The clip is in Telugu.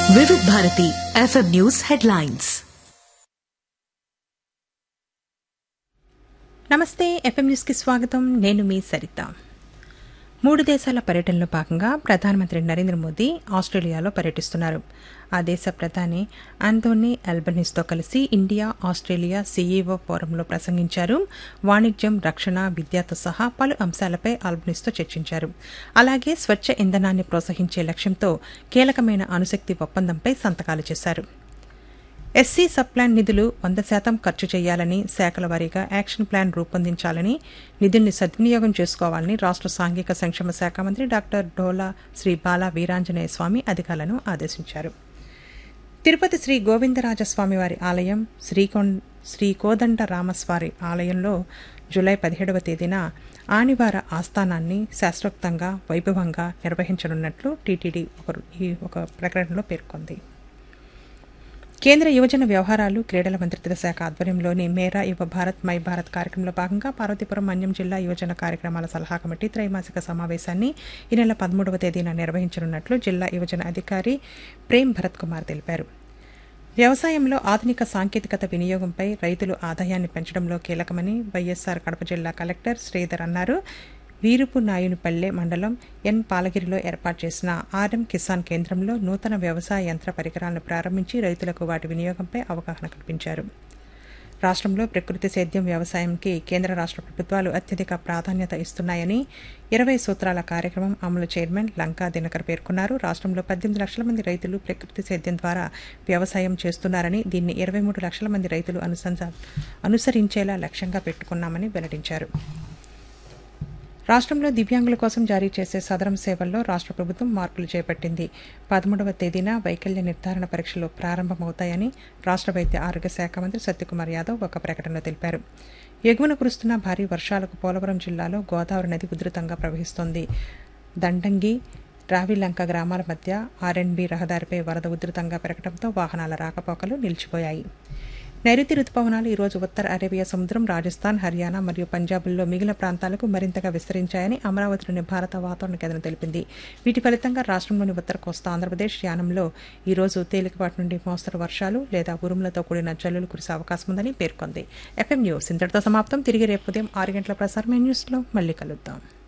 వివిధ భారతి ఎఫ్ఎం న్యూస్ హెడ్లైన్స్ నమస్తే ఎఫ్ఎం న్యూస్కి స్వాగతం నేను మీ సరిత మూడు దేశాల పర్యటనలో భాగంగా ప్రధానమంత్రి నరేంద్ర మోదీ ఆస్ట్రేలియాలో పర్యటిస్తున్నారు ఆ దేశ ప్రధాని ఆంటోనీ అల్బనీస్తో కలిసి ఇండియా ఆస్ట్రేలియా సీఈఓ ఫోరంలో ప్రసంగించారు వాణిజ్యం రక్షణ విద్యతో సహా పలు అంశాలపై ఆల్బనీస్తో చర్చించారు అలాగే స్వచ్ఛ ఇంధనాన్ని ప్రోత్సహించే లక్ష్యంతో కీలకమైన అణుశక్తి ఒప్పందంపై సంతకాలు చేశారు ఎస్సీ సబ్ ప్లాన్ నిధులు వంద శాతం ఖర్చు చేయాలని శాఖల వారీగా యాక్షన్ ప్లాన్ రూపొందించాలని నిధుల్ని సద్వినియోగం చేసుకోవాలని రాష్ట్ర సాంఘిక సంక్షేమ శాఖ మంత్రి డాక్టర్ డోలా శ్రీ బాలా వీరాంజనేయ స్వామి అధికారులను ఆదేశించారు తిరుపతి శ్రీ గోవిందరాజస్వామి వారి ఆలయం శ్రీకొం శ్రీ కోదండ రామస్వారి ఆలయంలో జూలై పదిహేడవ తేదీన ఆనివార ఆస్థానాన్ని శాస్త్రోక్తంగా వైభవంగా నిర్వహించనున్నట్లు టీటీడీ ఒక ఈ ఒక ప్రకటనలో పేర్కొంది కేంద్ర యువజన వ్యవహారాలు క్రీడల మంత్రిత్వ శాఖ ఆధ్వర్యంలోని మేరా యువ భారత్ మై భారత్ కార్యక్రమంలో భాగంగా పార్వతీపురం మన్యం జిల్లా యువజన కార్యక్రమాల సలహా కమిటీ త్రైమాసిక సమావేశాన్ని ఈ నెల పదమూడవ తేదీన నిర్వహించనున్నట్లు జిల్లా యువజన అధికారి ప్రేమ్ భరత్ కుమార్ తెలిపారు వ్యవసాయంలో ఆధునిక సాంకేతికత వినియోగంపై రైతులు ఆదాయాన్ని పెంచడంలో కీలకమని వైఎస్సార్ కడప జిల్లా కలెక్టర్ శ్రీధర్ అన్నారు వీరుపు నాయునిపల్లె మండలం ఎన్ పాలగిరిలో ఏర్పాటు చేసిన ఆర్ఎం కిసాన్ కేంద్రంలో నూతన వ్యవసాయ యంత్ర పరికరాలను ప్రారంభించి రైతులకు వాటి వినియోగంపై అవగాహన కల్పించారు రాష్ట్రంలో ప్రకృతి సేద్యం వ్యవసాయంకి కేంద్ర రాష్ట్ర ప్రభుత్వాలు అత్యధిక ప్రాధాన్యత ఇస్తున్నాయని ఇరవై సూత్రాల కార్యక్రమం అమలు చైర్మన్ లంకా దినకర్ పేర్కొన్నారు రాష్ట్రంలో పద్దెనిమిది లక్షల మంది రైతులు ప్రకృతి సేద్యం ద్వారా వ్యవసాయం చేస్తున్నారని దీన్ని ఇరవై మూడు లక్షల మంది రైతులు అనుసంధ అనుసరించేలా లక్ష్యంగా పెట్టుకున్నామని వెల్లడించారు రాష్ట్రంలో దివ్యాంగుల కోసం జారీ చేసే సదరం సేవల్లో రాష్ట్ర ప్రభుత్వం మార్పులు చేపట్టింది పదమూడవ తేదీన వైకల్య నిర్ధారణ పరీక్షలు ప్రారంభమవుతాయని రాష్ట్ర వైద్య ఆరోగ్య శాఖ మంత్రి సత్యకుమార్ యాదవ్ ఒక ప్రకటనలో తెలిపారు ఎగువన కురుస్తున్న భారీ వర్షాలకు పోలవరం జిల్లాలో గోదావరి నది ఉధృతంగా ప్రవహిస్తోంది దండంగి రావిలంక గ్రామాల మధ్య ఆర్ఎండ్బి రహదారిపై వరద ఉధృతంగా పెరగడంతో వాహనాల రాకపోకలు నిలిచిపోయాయి నైరుతి రుతుపవనాలు ఈరోజు ఉత్తర అరేబియా సముద్రం రాజస్థాన్ హర్యానా మరియు పంజాబ్ల్లో మిగిలిన ప్రాంతాలకు మరింతగా విస్తరించాయని అమరావతిలోని భారత వాతావరణ కేంద్రం తెలిపింది వీటి ఫలితంగా రాష్ట్రంలోని ఉత్తర కోస్తా ఆంధ్రప్రదేశ్ యానంలో ఈరోజు తేలికపాటి నుండి మోస్తరు వర్షాలు లేదా ఉరుములతో కూడిన జల్లులు కురిసే అవకాశం ఉందని పేర్కొంది ఎఫ్ఎం న్యూస్ ఇంతటితో సమాప్తం తిరిగి రేపు ఉదయం ఆరు గంటల ప్రసారమైన న్యూస్లో మళ్ళీ కలుద్దాం